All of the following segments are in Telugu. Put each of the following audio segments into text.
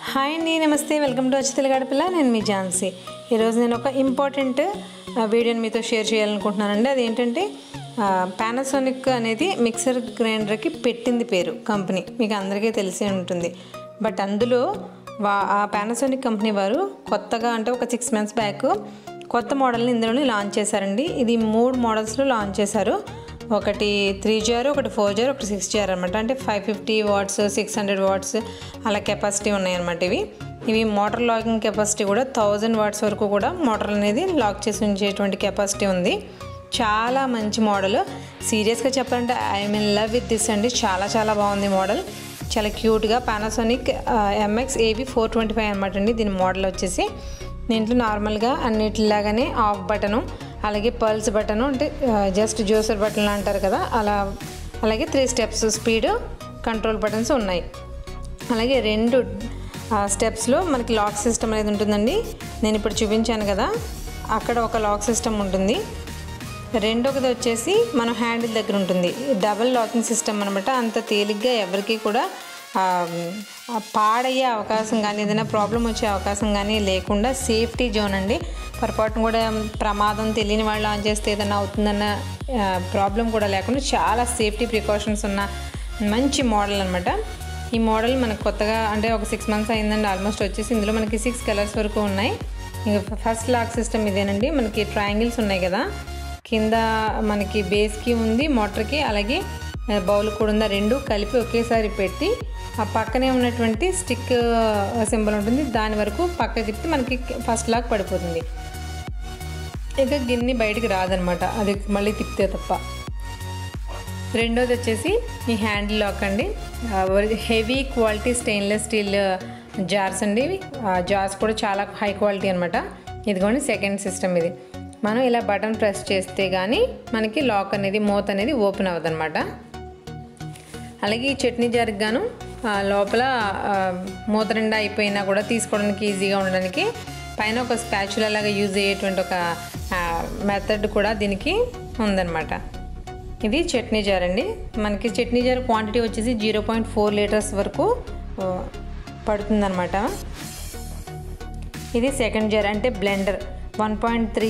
హాయ్ అండి నమస్తే వెల్కమ్ టు వచ్చి తెలుగాడపిల్ల నేను మీ ఝాన్సీ ఈరోజు నేను ఒక ఇంపార్టెంట్ వీడియోని మీతో షేర్ చేయాలనుకుంటున్నానండి అదేంటంటే పానాసోనిక్ అనేది మిక్సర్ గ్రైండర్కి పెట్టింది పేరు కంపెనీ మీకు అందరికీ తెలిసే ఉంటుంది బట్ అందులో వా ఆ పానాసోనిక్ కంపెనీ వారు కొత్తగా అంటే ఒక సిక్స్ మంత్స్ బ్యాక్ కొత్త మోడల్ని ఇందులోనే లాంచ్ చేశారండి ఇది మూడు మోడల్స్లో లాంచ్ చేశారు ఒకటి త్రీ జార్ ఒకటి ఫోర్ జార్ ఒకటి సిక్స్ జార్ అనమాట అంటే five fifty watts six hundred watts అలా కెపాసిటీ ఉన్నాయన్నమాట ఇవి ఇవి మోటార్ లాకింగ్ కెపాసిటీ కూడా థౌజండ్ వాట్స్ వరకు కూడా మోటార్ అనేది లాక్ చేసి ఉంచేటువంటి కెపాసిటీ ఉంది చాలా మంచి మోడల్ సీరియస్గా చెప్పాలంటే I mean love with this అండి చాలా చాలా బాగుంది మోడల్ చాలా క్యూట్గా Panasonic MX AV four twenty five అనమాట అండి దీని మోడల్ వచ్చేసి దీంట్లో నార్మల్గా అన్నిటిలాగానే ఆఫ్ బటను అలాగే పల్స్ బటను అంటే జస్ట్ జ్యూసర్ బటన్ అంటారు కదా అలా అలాగే three steps speed control buttons ఉన్నాయి అలాగే రెండు స్టెప్స్లో మనకి లాక్ సిస్టమ్ అనేది ఉంటుందండి నేను ఇప్పుడు చూపించాను కదా అక్కడ ఒక లాక్ సిస్టమ్ ఉంటుంది రెండొకది వచ్చేసి మన హ్యాండిల్ దగ్గర ఉంటుంది డబల్ లాకింగ్ సిస్టమ్ అనమాట అంత తేలిగ్గా ఎవరికి కూడా పాడయ్యే అవకాశం కానీ ఏదైనా ప్రాబ్లం వచ్చే అవకాశం కానీ లేకుండా సేఫ్టీ జోన్ అండి పొరపాటున కూడా ప్రమాదం తెలియని వాళ్ళు ఆన్ చేస్తే ఏదైనా అవుతుందన్న ప్రాబ్లం కూడా లేకుండా చాలా సేఫ్టీ ప్రికాషన్స్ ఉన్న మంచి మోడల్ అనమాట ఈ మోడల్ మనకు కొత్తగా అంటే ఒక సిక్స్ మంత్స్ అయిందండి ఆల్మోస్ట్ వచ్చేసి ఇందులో మనకి సిక్స్ కలర్స్ వరకు ఉన్నాయి ఇంకా ఫస్ట్ లాక్ సిస్టమ్ ఇదేనండి మనకి ట్రయాంగిల్స్ ఉన్నాయి కదా కింద మనకి బేస్కి ఉంది మోటార్కి అలాగే బౌల్ కూడా ఉంది రెండు కలిపి ఒకేసారి పెట్టి ఆ పక్కనే ఉన్నటువంటి స్టిక్ సింబల్ ఉంటుంది దాని వరకు పక్క తిప్పితే మనకి ఫస్ట్ లాక్ పడిపోతుంది ఇక గిన్నె బయటికి రాదనమాట అది మళ్ళీ తిప్పితే తప్ప రెండోది వచ్చేసి ఈ హ్యాండిల్ లాక్ అండి heavy quality stainless steel jars అండి జార్స్ కూడా చాలా హై క్వాలిటీ అనమాట ఇదిగోండి సెకండ్ సిస్టమ్ ఇది మనం ఇలా బటన్ ప్రెస్ చేస్తే కానీ మనకి లాక్ అనేది మూత అనేది ఓపెన్ అవ్వదన్నమాట అలాగే ఈ చట్నీ జార్కి గాను లోపల మూత నిండా అయిపోయినా కూడా తీసుకోవడానికి ఈజీగా ఉండడానికి పైన ఒక స్పాచులా లాగా యూజ్ అయ్యేటువంటి ఒక మెథడ్ కూడా దీనికి ఉందన్నమాట ఇది చట్నీ జార్ అండి మనకి చట్నీ జార్ క్వాంటిటీ వచ్చేసి జీరో పాయింట్ ఫోర్ లీటర్స్ వరకు పడుతుందన్నమాట ఇది సెకండ్ జార్ అంటే blender one point three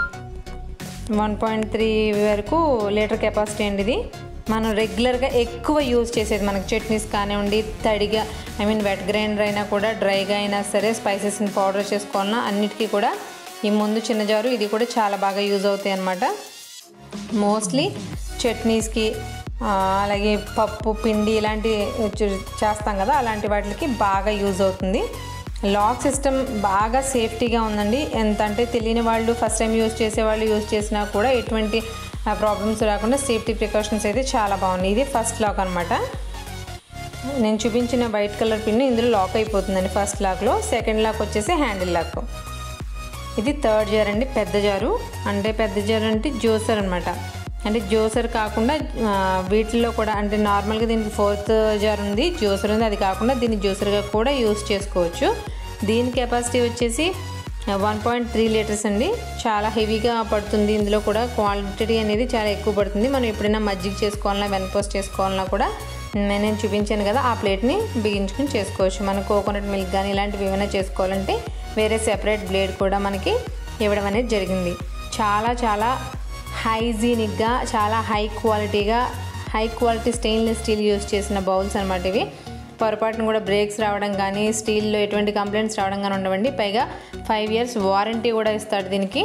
one point three వరకు లీటర్ కెపాసిటీ అండి ఇది మనం రెగ్యులర్గా ఎక్కువ యూజ్ చేసేది మనకి చట్నీస్ కానివ్వండి తడిగా ఐ మీన్ వెట్ గ్రైండర్ అయినా కూడా డ్రైగా అయినా సరే స్పైసెస్ని పౌడర్ చేసుకోవాలన్నా అన్నిటికీ కూడా ఈ ముందు చిన్న జారు ఇది కూడా చాలా బాగా యూజ్ అవుతాయి అన్నమాట మోస్ట్లీ చట్నీస్కి అలాగే పప్పు పిండి ఇలాంటి చేస్తాం కదా అలాంటి వాటికి బాగా యూజ్ అవుతుంది లాక్ సిస్టమ్ బాగా సేఫ్టీగా ఉందండి ఎంత అంటే తెలియని వాళ్ళు ఫస్ట్ టైం యూజ్ చేసేవాళ్ళు యూజ్ చేసినా కూడా ఎటువంటి ప్రాబ్లమ్స్ రాకుండా సేఫ్టీ ప్రికాషన్స్ అయితే చాలా బాగున్నాయి ఇది ఫస్ట్ లాక్ అనమాట నేను చూపించిన వైట్ కలర్ పిన్ ఇందులో లాక్ అయిపోతుందండి ఫస్ట్ లాక్లో సెకండ్ లాక్ వచ్చేసి హ్యాండిల్ లాక్ ఇది థర్డ్ జార్ అండి పెద్ద జారు అంటే పెద్ద జారు అంటే జ్యూసర్ అనమాట అంటే జ్యూసర్ కాకుండా వీటిల్లో కూడా అంటే నార్మల్గా దీనికి ఫోర్త్ జార్ ఉంది జ్యూసర్ ఉంది అది కాకుండా దీన్ని జ్యూసర్గా కూడా యూస్ చేసుకోవచ్చు దీని కెపాసిటీ వచ్చేసి వన్ పాయింట్ త్రీ లీటర్స్ అండి చాలా హెవీగా పడుతుంది ఇందులో కూడా క్వాంటిటీ అనేది చాలా ఎక్కువ పడుతుంది మనం ఎప్పుడైనా మజ్జిగ చేసుకోవాలన్నా వెనపోస్ట్ చేసుకోవాలన్నా కూడా నేను చూపించాను కదా ఆ ప్లేట్ని బిగించుకుని చేసుకోవచ్చు మనం కోకోనట్ మిల్క్ కానీ ఇలాంటివి ఏమైనా చేసుకోవాలంటే వేరే సెపరేట్ బ్లేడ్ కూడా మనకి ఇవ్వడం అనేది జరిగింది చాలా చాలా హైజీనిక్గా చాలా హై క్వాలిటీగా high quality stainless steel use చేసిన బౌల్స్ అనమాట ఇవి పొరపాటును కూడా బ్రేక్స్ రావడం కానీ స్టీల్లో ఎటువంటి కంప్లైంట్స్ రావడం కానీ ఉండవండి పైగా ఫైవ్ ఇయర్స్ వారంటీ కూడా ఇస్తాడు దీనికి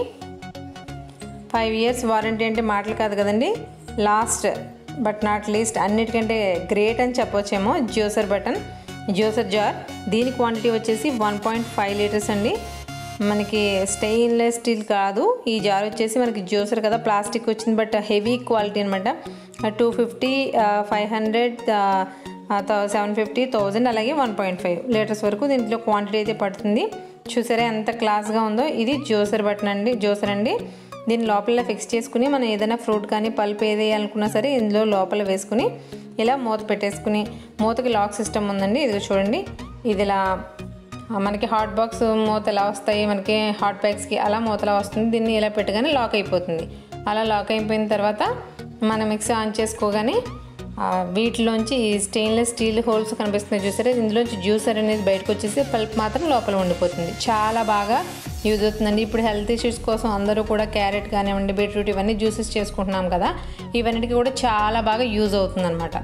ఫైవ్ ఇయర్స్ వారంటీ అంటే మాటలు కాదు కదండి లాస్ట్ బట్ నాట్ లీస్ట్ అన్నిటికంటే గ్రేట్ అని చెప్పొచ్చేమో జ్యూసర్ బటన్ జ్యూసర్ జార్ దీని క్వాంటిటీ వచ్చేసి వన్ పాయింట్ ఫైవ్ లీటర్స్ అండి మనకి స్టెయిన్లెస్ స్టీల్ కాదు ఈ జార్ వచ్చేసి మనకి జ్యూసర్ కదా ప్లాస్టిక్ వచ్చింది బట్ హెవీ క్వాలిటీ అనమాట two fifty five hundred seven fifty thousand అలాగే వన్ పాయింట్ ఫైవ్ లీటర్స్ వరకు దీంట్లో క్వాంటిటీ అయితే పడుతుంది చూసారా ఎంత క్లాస్గా ఉందో ఇది జ్యూసర్ బటన్ అండి జ్యూసర్ అండి దీని లోపల ఫిక్స్ చేసుకుని మనం ఏదైనా ఫ్రూట్ కానీ పల్ప్ ఏదేయాలనుకున్నా సరే ఇందులో లోపల వేసుకుని ఇలా మూత పెట్టేసుకుని మూతకి లాక్ సిస్టమ్ ఉందండి ఇది చూడండి ఇది ఇలా మనకి హాట్ బాక్స్ మూత ఎలా వస్తాయి మనకి హాట్ ప్యాక్స్కి అలా మూతలా వస్తుంది దీన్ని ఇలా పెట్టగానే లాక్ అయిపోతుంది అలా లాక్ అయిపోయిన తర్వాత మనం మిక్సీ ఆన్ చేసుకోగానే ఆ, వీటిలోంచి ఈ స్టెయిన్లెస్ స్టీల్ హోల్స్ కనిపిస్తున్నాయి చూసారా ఇందులోంచి జ్యూసర్ అనేది బయటకు వచ్చేసి పల్ప్ మాత్రం లోపల ఉండిపోతుంది చాలా బాగా యూజ్ అవుతుందండి ఇప్పుడు హెల్త్ ఇష్యూస్ కోసం అందరూ కూడా క్యారెట్ కానివ్వండి బీట్రూట్ ఇవన్నీ జ్యూసెస్ చేసుకుంటున్నాం కదా ఇవన్నిటికీ కూడా చాలా బాగా యూజ్ అవుతుంది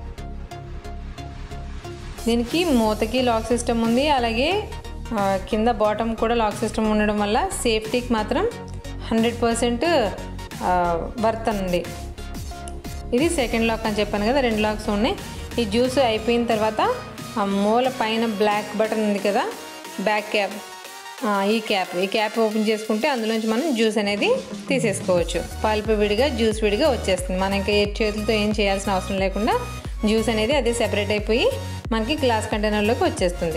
దీనికి మూతకి లాక్ సిస్టమ్ ఉంది అలాగే ఆ, కింద బాటమ్ కూడా లాక్ సిస్టమ్ ఉండడం వల్ల సేఫ్టీకి మాత్రం హండ్రెడ్ పర్సెంట్ వర్త్ అండి ఇది సెకండ్ లాక్ అని చెప్పాను కదా రెండు లాక్స్ ఉన్నాయి ఈ జ్యూస్ అయిపోయిన తర్వాత ఆ మూల పైన బ్లాక్ బటన్ ఉంది కదా బ్యాక్ క్యాప్ ఆ, ఈ క్యాప్ ఈ క్యాప్ ఓపెన్ చేసుకుంటే అందులోంచి మనం జ్యూస్ అనేది తీసేసుకోవచ్చు పల్పు విడిగా జ్యూస్ విడిగా వచ్చేస్తుంది మనం ఇంకా ఏ చేతులతో ఏం చేయాల్సిన అవసరం లేకుండా జ్యూస్ అనేది అదే సెపరేట్ అయిపోయి మనకి గ్లాస్ కంటైనర్లోకి వచ్చేస్తుంది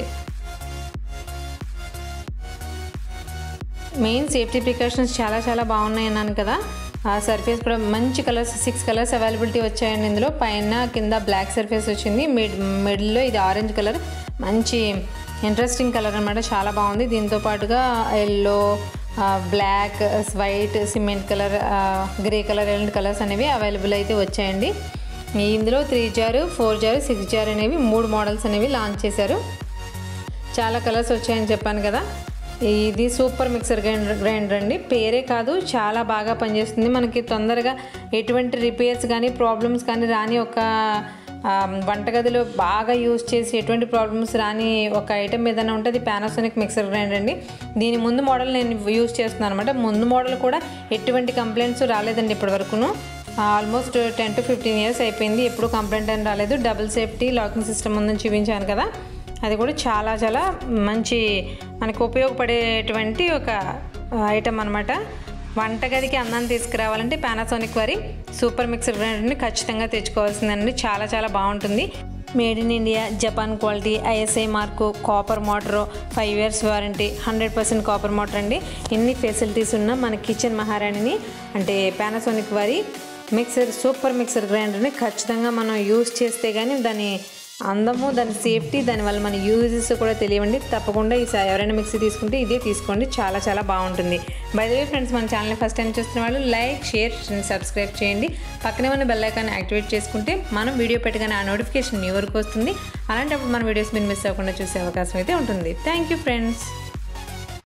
మెయిన్ సేఫ్టీ ప్రికాషన్స్ చాలా చాలా బాగున్నాయి అన్నాను కదా ఆ సర్ఫేస్ కూడా మంచి కలర్స్ సిక్స్ కలర్స్ అవైలబిలిటీ వచ్చాయండి ఇందులో పైన కింద బ్లాక్ సర్ఫేస్ వచ్చింది మిడ్ మిడిల్లో ఇది ఆరెంజ్ కలర్ మంచి ఇంట్రెస్టింగ్ కలర్ అనమాట చాలా బాగుంది దీంతో పాటుగా yellow black white cement colour grey colour ఎలాంటి కలర్స్ అనేవి అవైలబుల్ అయితే వచ్చాయండి ఇందులో three jar four jar six jar అనేవి మూడు మోడల్స్ అనేవి లాంచ్ చేశారు చాలా కలర్స్ వచ్చాయని చెప్పాను కదా ఇది సూపర్ మిక్సర్ గ్రైండర్ గ్రైండర్ అండి పేరే కాదు చాలా బాగా పనిచేస్తుంది మనకి తొందరగా ఎటువంటి రిపేర్స్ కానీ ప్రాబ్లమ్స్ కానీ రాని ఒక ఆ, వంటగదిలో బాగా యూజ్ చేసి ఎటువంటి ప్రాబ్లమ్స్ రాని ఒక ఐటెం ఏదైనా ఉంటే అది పానాసోనిక్ మిక్సర్ గ్రైండర్ అండి దీని ముందు మోడల్ నేను యూజ్ చేస్తున్నాను అనమాట ముందు మోడల్ కూడా ఎటువంటి కంప్లైంట్స్ రాలేదండి ఇప్పటి వరకును almost ten to fifteen years అయిపోయింది ఎప్పుడు కంప్లైంట్ అని రాలేదు డబుల్ సేఫ్టీ లాకింగ్ సిస్టమ్ ఉందని చూపించాను కదా అది కూడా చాలా చాలా మంచి మనకు ఉపయోగపడేటువంటి ఒక ఐటమ్ అనమాట వంటగదికి అందాన్ని తీసుకురావాలంటే పానాసోనిక్ వారి సూపర్ మిక్సర్ గ్రైండర్ని ఖచ్చితంగా తెచ్చుకోవాల్సిందండి చాలా చాలా బాగుంటుంది made in India Japan quality ISI mark copper motor five years warranty hundred percent copper motor అండి ఇన్ని ఫెసిలిటీస్ ఉన్న మన కిచెన్ మహారాణిని అంటే పానాసోనిక్ వారి మిక్సర్ సూపర్ మిక్సర్ గ్రైండర్ని ఖచ్చితంగా మనం యూజ్ చేస్తే కానీ దాని అందము దాని సేఫ్టీ దానివల్ల మన యూజెస్ కూడా తెలియండి తప్పకుండా ఈ ఎవరైనా మిక్సీ తీసుకుంటే ఇదే తీసుకోండి చాలా చాలా బాగుంటుంది బై ద వే ఫ్రెండ్స్ మన ఛానల్ ఫస్ట్ టైం చూస్తున్న వాళ్ళు లైక్ షేర్ సబ్స్క్రైబ్ చేయండి పక్కనే ఉన్న బెల్ ఐకాన్ యాక్టివేట్ చేసుకుంటే మనం వీడియో పెట్టగానే ఆ నోటిఫికేషన్ మీ వరకు వస్తుంది అలాంటప్పుడు మన వీడియోస్ మీరు మిస్ అవ్వకుండా చూసే అవకాశం అయితే ఉంటుంది థ్యాంక్ యూ ఫ్రెండ్స్